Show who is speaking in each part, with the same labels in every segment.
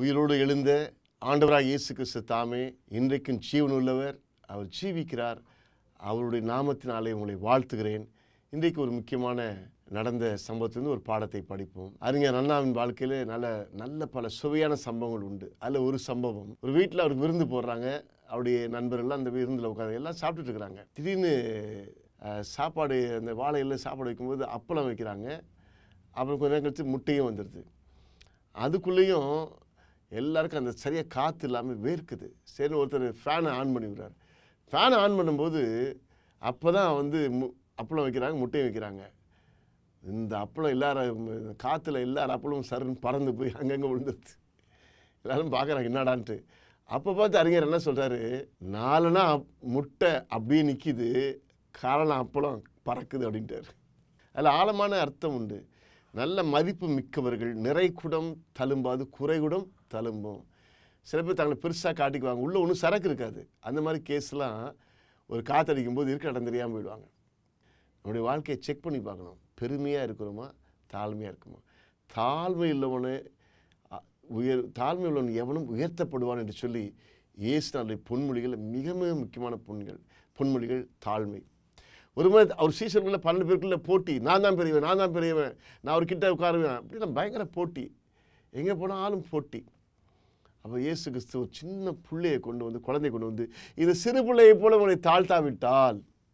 Speaker 1: உயிரோடு எழுந்த ஆண்டவராக இயேசு கிறிஸ்து தாமே இன்றைக்கும் ஜீவனுள்ளவர் அவர் ஜீவிக்கிறார் அவருடைய நாமத்தினாலே உங்களை வாழ்த்துகிறேன் இன்றைக்கு ஒரு முக்கியமான நடந்த சம்பவத்திலிருந்து ஒரு பாடத்தை படிப்போம் அறிஞர் அண்ணாவின் வாழ்க்கையில் நல்ல நல்ல பல சுவையான சம்பவங்கள் உண்டு அதில் ஒரு சம்பவம் ஒரு வீட்டில் அவருக்கு விருந்து போடுறாங்க அவருடைய நண்பர்கள்லாம் அந்த விருந்தில் உட்காந்து எல்லாம் சாப்பிட்டுட்டு இருக்கிறாங்க திடீர்னு அஹ், சாப்பாடு அந்த வாழையில் சாப்பாடு வைக்கும்போது அப்பளம் வைக்கிறாங்க அப்புறம் கொஞ்ச நேரம் கழிச்சு முட்டையும் வந்துடுது அதுக்குள்ளேயும் எல்லாருக்கும் அந்த சரியாக காற்று இல்லாமல் வேர்க்குது சரி ஒருத்தர் ஃபேனை ஆன் பண்ணி விடுறாரு ஃபேனை ஆன் பண்ணும்போது அப்போ தான் வந்து மு அப்பளம் வைக்கிறாங்க முட்டையும் வைக்கிறாங்க இந்த அப்பளம் எல்லாரும் காற்றுல எல்லார் அப்பளமும் சருன்னு பறந்து போய் அங்கங்கே விழுந்துருது எல்லாரும் பார்க்குறாங்க என்னடான்ட்டு அப்போ பார்த்து அறிஞர் என்ன சொல்கிறாரு நாலுனா முட்டை அப்படியே நிற்கிது காரணம் அப்பளம் பறக்குது அப்படின்ட்டார் அதில் ஆழமான அர்த்தம் உண்டு நல்ல மதிப்பு மிக்கவர்கள் நிறைகுடம் தழும்பாது குறைகுடம் தழும்பும் சில பேர் தங்களை பெருசாக காட்டிக்குவாங்க உள்ளே ஒன்றும் சரக்கு இருக்காது அந்த மாதிரி கேஸ்லாம் ஒரு காத்தடிக்கும் போது இருக்க இடம் தெரியாமல் போயிடுவாங்க நம்முடைய வாழ்க்கையை செக் பண்ணி பார்க்கணும் பெருமையாக இருக்கிறோமா தாழ்மையாக இருக்குமா தாழ்மை உள்ளவனு அ- உயர் தாழ்மை உள்ளவன் எவனும் உயர்த்தப்படுவான் என்று சொல்லி இயேசுனாலுடைய பொன்மொழிகள் மிக மிக முக்கியமான பொன்கள் பொன்மொழிகள் தாழ்மை ஒரு முறை அவர் சீசனுக்குள்ள பன்னெண்டு பேருக்குள்ள போட்டி நான் தான் பெரியவன் நான் தான் பெரியவன் நான் அவர் கிட்ட உட்காருவேன் அப்படிலாம் பயங்கர போட்டி எங்கே போனாலும் போட்டி அப்போ இயேசு கிறிஸ்து ஒரு சின்ன பிள்ளையை கொண்டு வந்து குழந்தையை கொண்டு வந்து இந்த சிறு பிள்ளையை போல உன்னை தாழ்த்தாவிட்டால்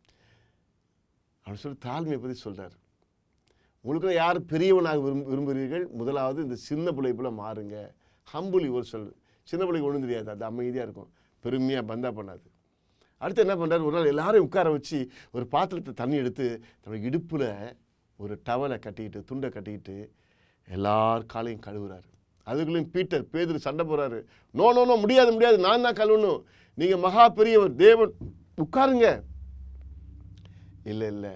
Speaker 1: அப்படின்னு சொல்லி தாழ்மையை பற்றி சொல்றார் உங்களுக்கு யார் பெரியவனாக விரும்ப விரும்புகிறீர்கள் முதலாவது இந்த சின்ன பிள்ளை போல மாறுங்க ஹம்புலி ஒரு சொல் சின்ன பிள்ளைக்கு ஒன்றும் தெரியாது அது அமைதியாக இருக்கும் பெருமையாக பந்தா பண்ணாது அடுத்து என்ன பண்ணுறாரு ஒரு நாள் எல்லாரையும் உட்கார வச்சு ஒரு பாத்திரத்தை தண்ணி எடுத்து தன்னோட இடுப்பில் ஒரு டவலை கட்டிக்கிட்டு துண்டை கட்டிக்கிட்டு எல்லார் காலையும் கழுவுறாரு அதுக்குள்ளேயும் பீட்டர் பேதுரு சண்டை போடுறாரு நோ நோ நோ முடியாது முடியாது நான் தான் கழுவணும் நீங்கள் மகா பெரியவர் தேவன் உட்காருங்க இல்லை இல்லை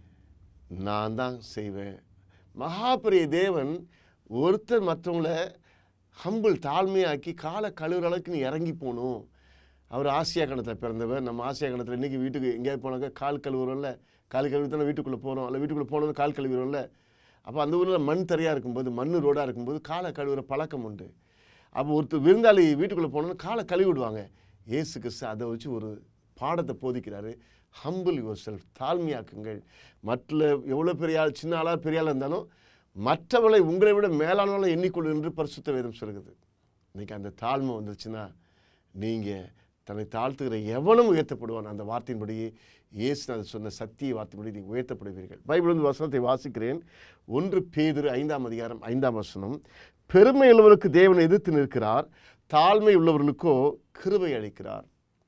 Speaker 1: நான் தான் செய்வேன் மகா பெரிய தேவன் ஒருத்தர் மற்றவங்கள ஹம்பிள் தாழ்மையாக்கி காலை கழுவுற அளவுக்கு நீ இறங்கி போகணும் அவர் ஆசியா கணத்தில் பிறந்தவர் நம்ம ஆசியா கணத்தில் இன்றைக்கி வீட்டுக்கு எங்கேயாவது போனாக்க கால் கழுவுறோம்ல கால் கழுவி தானே வீட்டுக்குள்ளே போகிறோம் இல்லை வீட்டுக்குள்ளே போனோம் கால் கழுவிடுறோம்ல அப்போ அந்த ஊரில் மண் தரையாக இருக்கும்போது மண் ரோடாக இருக்கும்போது காலை கழுவுற பழக்கம் உண்டு அப்போ ஒருத்தர் விருந்தாளி வீட்டுக்குள்ளே போனோன்னு காலை கழுவி விடுவாங்க ஏசு கிறிஸ்து அதை வச்சு ஒரு பாடத்தை போதிக்கிறாரு ஹம்பிள் யுவர் செல்ஃப் தாழ்மையாக்குங்கள் மற்ற எவ்வளோ பெரிய ஆள் சின்ன ஆளாக பெரிய ஆளாக இருந்தாலும் மற்றவளை உங்களை விட மேலானவளை எண்ணிக்கொள்ளு என்று பரிசுத்த வேதம் சொல்லுது இன்னைக்கு அந்த தாழ்மை வந்துருச்சுன்னா நீங்கள் தன்னை தாழ்த்துகிற எவனும் உயர்த்தப்படுவான் அந்த வார்த்தையின்படி இயேசுநாதர் சொன்ன சத்திய வார்த்தைப்படி நீங்கள் உயர்த்தப்படுவீர்கள் பைபிள் வந்து வசனத்தை வாசிக்கிறேன் ஒன்று பேதுரு ஐந்தாம் அதிகாரம் ஐந்தாம் வசனம் பெருமை உள்ளவருக்கு தேவனை எதிர்த்து நிற்கிறார் தாழ்மை உள்ளவர்களுக்கோ கிருபை அளிக்கிறார்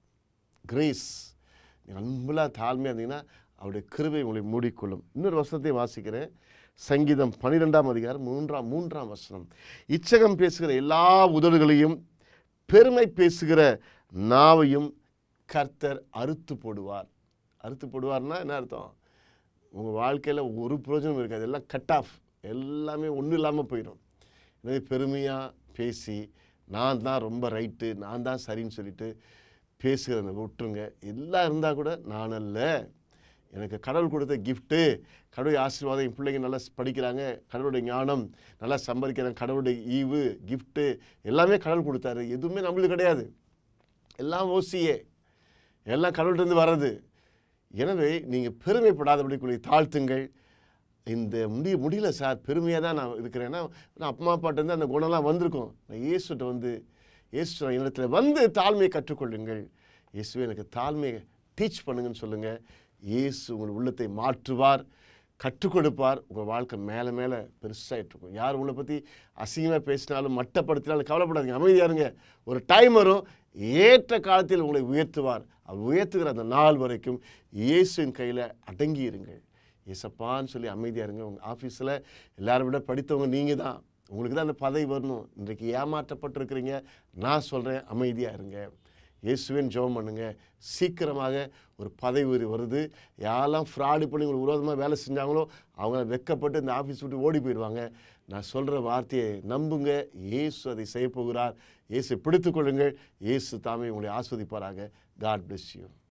Speaker 1: கிரேஸ் அன்புலா தாழ்மையாக இருந்தீங்கன்னா அவருடைய கிருபை உங்களை மூடிக்கொள்ளும் இன்னொரு வசனத்தை வாசிக்கிறேன் சங்கீதம் பன்னிரெண்டாம் அதிகாரம் மூன்றாம் மூன்றாம் வசனம் இச்சகம் பேசுகிற எல்லா உதடுகளையும் பெருமை பேசுகிற நாவையும் கர்த்தர் அறுத்து போடுவார் அறுத்து போடுவார்னா என்ன அர்த்தம் உங்கள் வாழ்க்கையில் ஒரு பிரயோஜனம் இருக்காது எல்லாம் கட் ஆஃப் எல்லாமே ஒன்றும் இல்லாமல் போயிடும் எனவே பெருமையாக பேசி நான் தான் ரொம்ப ரைட்டு நான் தான் சரின்னு சொல்லிட்டு பேசுகிறத விட்டுருங்க எல்லாம் இருந்தால் கூட நான் அல்ல எனக்கு கடவுள் கொடுத்த கிஃப்ட்டு கடவுளுடைய ஆசீர்வாதம் என் பிள்ளைங்க நல்லா படிக்கிறாங்க கடவுளுடைய ஞானம் நல்லா சம்பாதிக்கிறாங்க கடவுளுடைய ஈவு கிஃப்ட்டு எல்லாமே கடவுள் கொடுத்தாரு எதுவுமே நம்மளுக்கு கிடையாது எல்லாம் ஓசியே எல்லாம் கடவுள்கிட்டருந்து வர்றது எனவே நீங்கள் பெருமைப்படாதபடிக்குள்ளே தாழ்த்துங்கள் இந்த முடிய முடியல சார் பெருமையாக தான் நான் இருக்கிறேன்னா நான் அப்பா அப்பாட்டேருந்து அந்த குணம்லாம் வந்திருக்கும் நான் இயேசுகிட்ட வந்து இயேசு என்னிடத்தில் வந்து தாழ்மையை கற்றுக்கொள்ளுங்கள் இயேசுவே எனக்கு தாழ்மையை டீச் பண்ணுங்கன்னு சொல்லுங்கள் இயேசு உங்கள் உள்ளத்தை மாற்றுவார் கற்றுக் கொடுப்பார் உங்கள் வாழ்க்கை மேலே மேலே பெருசாகிட்டு இருக்கும் யார் உங்களை பற்றி அசிங்கமாக பேசினாலும் மட்டப்படுத்தினாலும் கவலைப்படாதீங்க அமைதியா இருங்க ஒரு டைம் வரும் ஏற்ற காலத்தில் உங்களை உயர்த்துவார் அவர் உயர்த்துகிற அந்த நாள் வரைக்கும் இயேசுவின் கையில் அடங்கி இருங்கள் ஏசப்பான்னு சொல்லி அமைதியாக இருங்க உங்கள் ஆஃபீஸில் எல்லாரை விட படித்தவங்க நீங்கள் தான் உங்களுக்கு தான் அந்த பதவி வரணும் இன்றைக்கு ஏமாற்றப்பட்டிருக்கிறீங்க நான் சொல்கிறேன் அமைதியாக இருங்க இயேசுவின் ஜெபம் பண்ணுங்க சீக்கிரமாக ஒரு பதவி உயர்வு வருது யாரெல்லாம் ஃப்ராடு பண்ணி உங்களுக்கு விரோதமாக வேலை செஞ்சாங்களோ அவங்க வெக்கப்பட்டு இந்த ஆஃபீஸ் விட்டு ஓடி போயிடுவாங்க நான் சொல்கிற வார்த்தையை நம்புங்க இயேசு அதை செய்ய போகிறார் இயேசு பிடித்துக்கொள்ளுங்கள் இயேசு தாமே உங்களை ஆஸ்வதிப்பாராக காட் bless you